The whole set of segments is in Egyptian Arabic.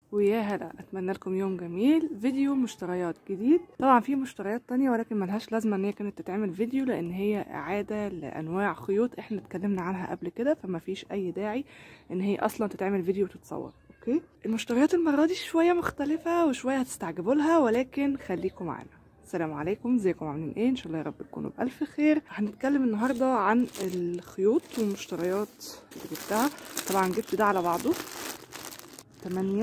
ويا هلا اتمنى لكم يوم جميل فيديو مشتريات جديد طبعا في مشتريات تانية ولكن ملهاش لازمه ان هي كانت تتعمل فيديو لان هي اعاده لانواع خيوط احنا اتكلمنا عنها قبل كده فما فيش اي داعي ان هي اصلا تتعمل فيديو وتتصور اوكي المشتريات المره دي شويه مختلفه وشويه هتستعجبوا لها ولكن خليكم معانا السلام عليكم ازيكم عاملين ايه ان شاء الله يا رب تكونوا بالف خير هنتكلم النهارده عن الخيوط والمشتريات اللي جبتها طبعا جبت ده على بعضه تمانية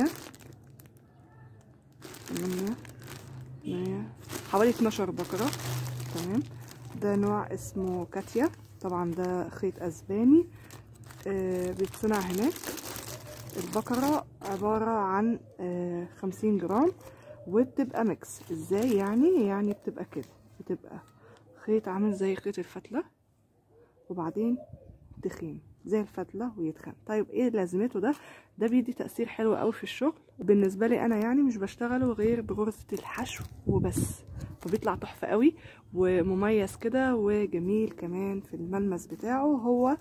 تمانية تمانية حوالي اتناشر بقرة تمام ده نوع اسمه كاتيا طبعا ده خيط اسباني آه بيتصنع هناك البقرة عبارة عن آه خمسين جرام وبتبقى ميكس ازاي يعني يعني بتبقى كده بتبقى خيط عامل زي خيط الفتلة وبعدين تخين زي الفتلة ويتخن طيب ايه لازمته ده ده بيدي تأثير حلو قوي في الشغل بالنسبة لي انا يعني مش بشتغله غير بغرزة الحشو وبس فبيطلع تحفة قوي ومميز كده وجميل كمان في الملمس بتاعه هو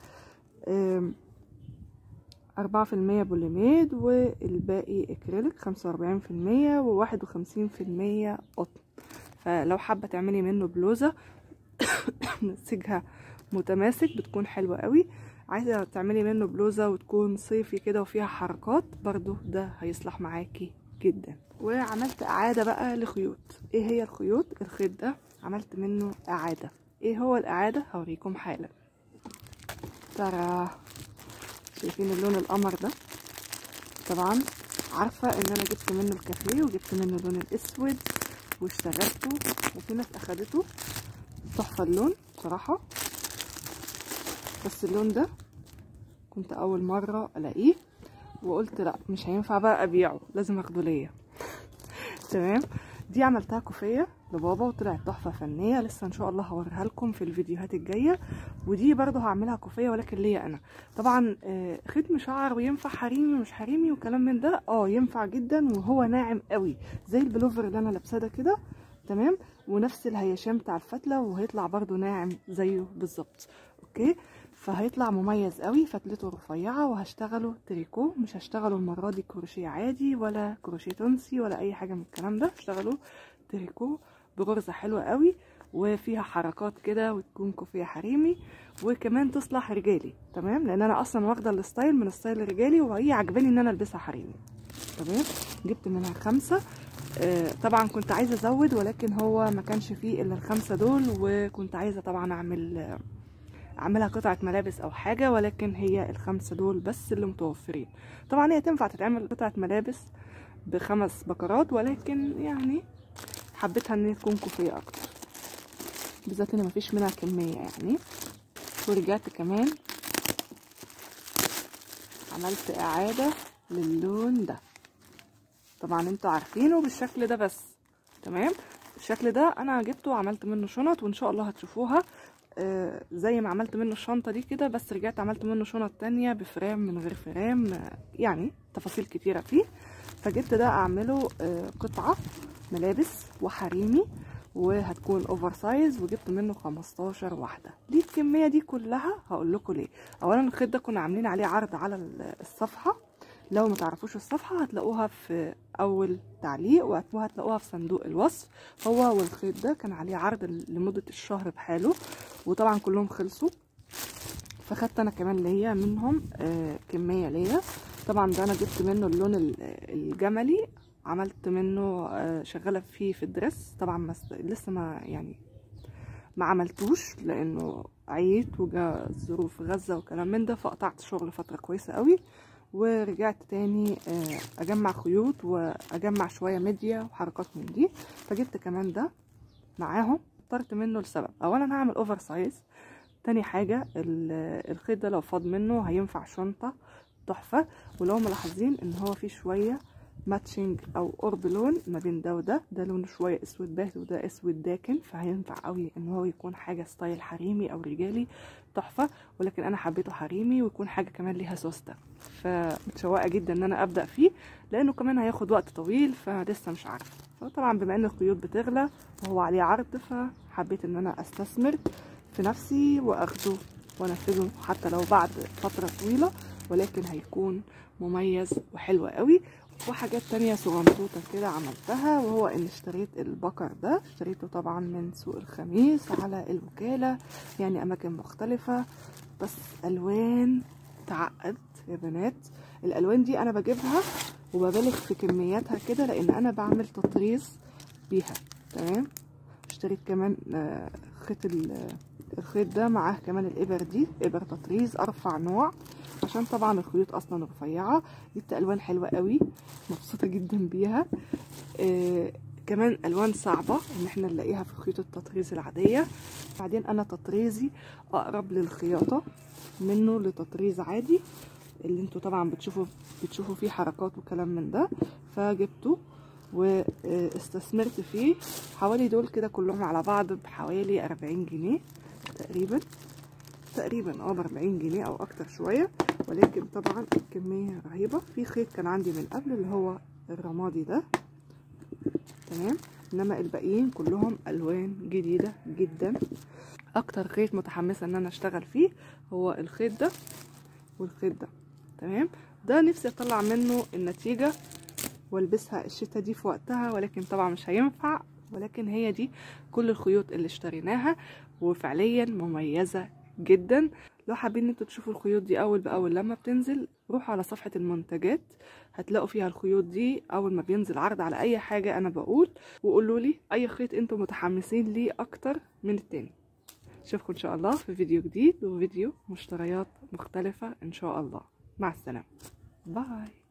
أربعة في المية بوليميد والباقي اكريليك خمسة وأربعين في المية وواحد وخمسين في المية قطن فلو حابة تعملي منه بلوزة نسيجها متماسك بتكون حلوة قوي عايزة تعملي منه بلوزة وتكون صيفي كده وفيها حركات برضو ده هيصلح معاكي جدا وعملت اعادة بقى لخيوط ايه هي الخيوط الخيط ده عملت منه اعادة ايه هو الاعادة هوريكم حالا ترى شايفين اللون القمر ده طبعا عارفة ان انا جبت منه الكافيه وجبت منه اللون الاسود واشتغلته وفي ناس اخدته تحفة اللون بصراحة بس اللون ده كنت اول مرة الاقيه وقلت لا مش هينفع بقى ابيعه لازم اخده ليا تمام دي عملتها كوفيه لبابا وطلعت تحفه فنيه لسه ان شاء الله هوريها لكم في الفيديوهات الجايه ودي برضه هعملها كوفيه ولكن ليا انا طبعا آه خيط مشعر وينفع حريمي ومش حريمي وكلام من ده اه ينفع جدا وهو ناعم قوي زي البلوفر اللي انا لابساه ده كده تمام ونفس الهيشان بتاع الفتله وهيطلع برضه ناعم زيه بالظبط اوكي فهيطلع مميز قوي فتلته رفيعه وهشتغله تريكو مش هشتغله المره دي كروشيه عادي ولا كروشيه تونسي ولا اي حاجه من الكلام ده هشتغله تريكو بغرزه حلوه قوي وفيها حركات كده وتكون كوفيه حريمي وكمان تصلح رجالي تمام لان انا اصلا واخده الستايل من الستايل الرجالي وهي عجباني ان انا البسها حريمي تمام جبت منها خمسه آه طبعا كنت عايزه ازود ولكن هو ما كانش فيه الا الخمسه دول وكنت عايزه طبعا اعمل آه اعملها قطعه ملابس او حاجه ولكن هي الخمسه دول بس اللي متوفرين طبعا هي تنفع تتعمل قطعه ملابس بخمس بكرات ولكن يعني حبيتها ان هي تكون كوفيه اكتر بالذات ان مفيش منها كميه يعني ورجعت كمان عملت اعاده للون ده طبعا انتوا عارفينه بالشكل ده بس تمام الشكل ده انا جبته وعملت منه شنط وان شاء الله هتشوفوها آه زي ما عملت منه الشنطة دي كده بس رجعت عملت منه شنط تانية بفرام من غير فرام آه يعني تفاصيل كتيرة فيه فجبت ده اعمله آه قطعة ملابس وحريمي وهتكون اوفر سايز وجبت منه 15 واحدة ليه الكمية دي كلها هقول لكم ليه اولا الخيط ده كنا عاملين عليه عرض على الصفحة لو ما تعرفوش الصفحة هتلاقوها في أول تعليق وهتلاقوها في صندوق الوصف هو والخيط ده كان عليه عرض لمدة الشهر بحاله وطبعا كلهم خلصوا فخدت أنا كمان ليا منهم آه كمية ليا طبعا ده أنا جبت منه اللون الجملي عملت منه آه شغالة فيه في الدرس طبعا مس... لسه ما يعني ما عملتوش لأنه عييت وجا ظروف غزة وكلام من ده فقطعت شغل فترة كويسة قوي ورجعت تاني اجمع خيوط واجمع شويه ميديا وحركات من دي فجبت كمان ده معاهم اخترت منه لسبب اولا هعمل اوفر سايز تاني حاجه الخيط ده لو فاض منه هينفع شنطه تحفه ولو ملاحظين ان هو فيه شويه ماتشنج او قرب لون ما بين ده وده ده لونه شويه اسود باهت وده اسود داكن فهينفع قوي ان هو يكون حاجه ستايل حريمي او رجالي تحفه ولكن انا حبيته حريمي ويكون حاجه كمان ليها سوسته فمتشوقه جدا ان انا ابدا فيه لانه كمان هياخد وقت طويل فلسه مش عارفه فطبعا بما ان الخيوط بتغلى وهو عليه عرض فحبيت ان انا استثمر في نفسي واخده وانفذه حتى لو بعد فتره طويله ولكن هيكون مميز وحلو قوي وحاجات تانية صغنطوطة كده عملتها وهو ان اشتريت البكر ده اشتريته طبعا من سوق الخميس على الوكالة يعني اماكن مختلفة بس الوان تعقد يا بنات الالوان دي انا بجيبها وببالغ في كمياتها كده لان انا بعمل تطريز بيها تمام اشتريت كمان آه، خيط ال- الخيط ده معاه كمان الابر دي ابر تطريز ارفع نوع عشان طبعا الخيوط اصلا رفيعه جبت الوان حلوه قوي مبسوطه جدا بيها آه كمان الوان صعبه ان احنا نلاقيها في خيوط التطريز العاديه بعدين انا تطريزي اقرب للخياطه منه لتطريز عادي اللي انتوا طبعا بتشوفوا بتشوفوا فيه حركات وكلام من ده فجبته واستثمرت فيه حوالي دول كده كلهم على بعض بحوالي 40 جنيه تقريبا تقريبا اه ب 40 جنيه او اكتر شويه ولكن طبعا الكميه رهيبه في خيط كان عندي من قبل اللي هو الرمادي ده تمام انما الباقيين كلهم الوان جديده جدا اكتر خيط متحمسه ان انا اشتغل فيه هو الخيط ده والخيط ده تمام ده نفسي اطلع منه النتيجه والبسها الشتا دي في وقتها ولكن طبعا مش هينفع ولكن هي دي كل الخيوط اللي اشتريناها وفعليا مميزة جدا لو حابين ان انتوا تشوفوا الخيوط دي اول باول لما بتنزل روحوا على صفحة المنتجات هتلاقوا فيها الخيوط دي اول ما بينزل عرض على اي حاجة انا بقول وقولوا لي اي خيط انتوا متحمسين ليه اكتر من التاني اشوفكم ان شاء الله في فيديو جديد وفيديو مشتريات مختلفة ان شاء الله مع السلامة باي